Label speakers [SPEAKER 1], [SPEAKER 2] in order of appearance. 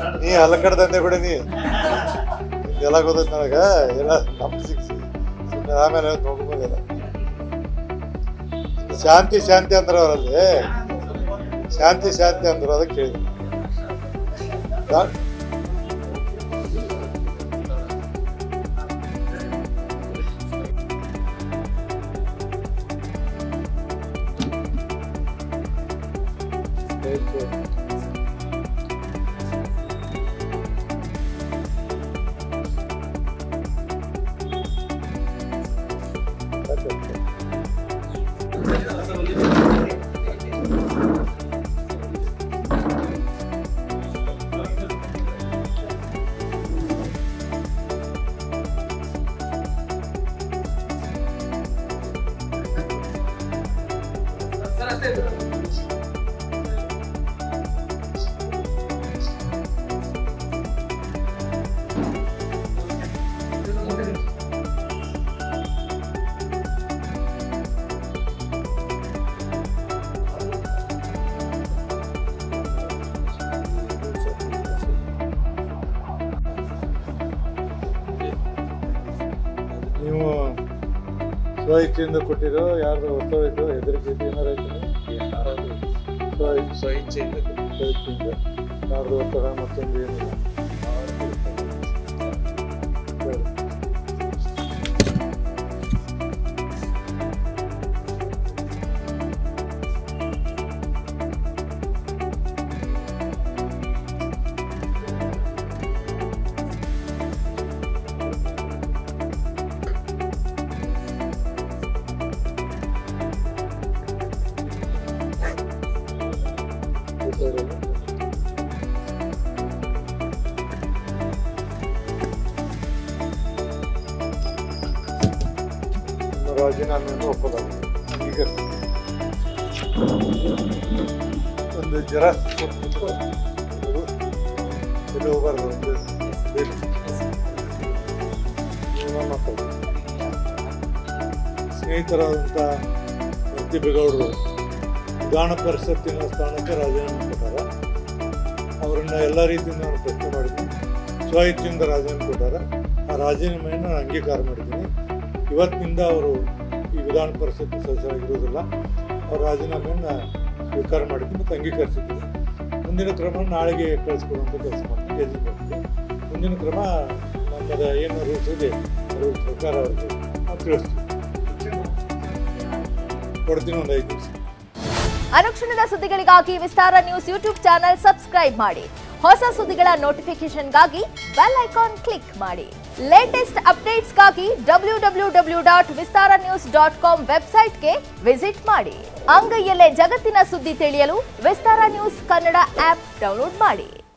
[SPEAKER 1] ನೀ ಹಲಕಡ್ದಂದೆ ಬಿಡಿ ನೀ ಎಲ್ಲ ಗೊತ್ತೈತೆ ನನಗೆ ಎಲ್ಲ ನಮ್ಮ ಸಿಕ್ಸಿ ಸುಮ್ಮನೆ ಆಮೇಲೆ ನೋಡ್ಬೋದಿಲ್ಲ ಶಾಂತಿ ಶಾಂತಿ ಅಂದ್ರೆ ಅವರಲ್ಲಿ ಶಾಂತಿ ಶಾಂತಿ ಅಂದ್ರು ಅದಕ್ಕೆ ಕೇಳಿದೆ ಯಾ- ಆಯ್ತು. ಸಾಕಾಯ್ತು. ನೀವು ಸ್ವ ಇಚ್ಛೆಯಿಂದ ಕೊಟ್ಟಿರೋ ಯಾರ್ದು ಒತ್ತಡ ಇದ್ದು ಹೆದರಿಕೆ ಇದ್ದು ಏನಾರು ಆಯ್ತು ಸ್ವ ಇಚ್ಛೆ
[SPEAKER 2] ಸೊ ಇಚ್ಛೆಯಿಂದ
[SPEAKER 1] ಸ್ವ ಇಚ್ಛೆಯಿಂದ ಯಾರ್ದು ಒತ್ತಡ ಮತ್ತೊಂದು ಏನಿಲ್ಲ ಸರಿ. ಸರಿ. ನಿಮ್ಮ ರಾಜೀನಾಮೆಯನ್ನು ಒಪ್ಪಲಾಗಿದೆ ಈಗ ಒಂದು ಜರ ಕೊಟ್ಬಿಟ್ಟು ಅದು ಎಲ್ಲಿ ಹೋಗಬಾರ್ದು ಒಂದು ಬೇಲಿ. ನೀವು ಮಾತಾಡಿ ಸ್ನೇಹಿತರಾದಂಥ ಪ್ರತಿಭೆಗೌಡರು ವಿಧಾನ ಪರಿಷತ್ತಿನ ಸ್ಥಾನಕ್ಕೆ ರಾಜೀನಾಮೆ ಕೊಟ್ಟಾರ ಅವರನ್ನ ಎಲ್ಲ ರೀತಿಯಿಂದ ನಾನು ಪ್ರಶ್ನೆ ಮಾಡಿದ್ದೀನಿ ಸ್ವ ಇಚ್ಛೆಯಿಂದ ರಾಜೀನಾಮೆ ಕೊಟ್ಟಾರ ಆ ರಾಜೀನಾಮೆಯನ್ನು ನಾನು ಅಂಗೀಕಾರ ಮಾಡಿದ್ದೀನಿ ಇವತ್ತಿನಿಂದ ಅವರು ಈ ವಿಧಾನ ಪರಿಷತ್ ಸದಸ್ಯರಾಗಿರುವುದಿಲ್ಲ ಅವ್ರ ರಾಜೀನಾಮೆಯನ್ನು ಸ್ವೀಕಾರ ಮಾಡಿದ್ದೀನಿ ಮತ್ತು ಅಂಗೀಕರಿಸಿದ್ದೀನಿ ಮುಂದಿನ ಕ್ರಮ ನಾಳೆಗೆ ಕಳಿಸ್ಕೊಡುವಂಥ ಕೆಲಸ ಮಾಡ್ತೀನಿ ಕೆ ಜಿ ಬರ್ತೀನಿ ಮುಂದಿನ ಕ್ರಮ ನಮ್ಮದು ಏನು ರೂಲ್ಸ್ ಇದೆ ರೂಲ್ಸ್ ಪ್ರಕಾರ ಅವ್ರಿಗೆ ನಾವು ತಿಳಿಸ್ತೀವಿ ಕೊಡ್ತೀನಿ ಒಂದು ಐದು ದಿವಸ
[SPEAKER 3] ಅನುಕ್ಷಣದ ಸುದ್ದಿಗಳಿಗಾಗಿ Vistara news YouTube channel subscribe ಮಾಡಿ ಹೊಸ ಸುದ್ದಿಗಳ ನೋಟಿಫಿಕೇಶನ್ಗಾಗಿ ಬೆಲ್ ಐಕಾನ್ ಕ್ಲಿಕ್ ಮಾಡಿ ಲೇಟೆಸ್ಟ್ ಅಪ್ಡೇಟ್ಸ್ಗಾಗಿ W W W dot Vistara news dot com ವೆಬ್ಸೈಟ್ಗೆ ವಿಸಿಟ್ ಮಾಡಿ ಅಂಗೈಯಲ್ಲೇ ಜಗತ್ತಿನ ಸುದ್ದಿ ತಿಳಿಯಲು Vistara news Kannada app download ಮಾಡಿ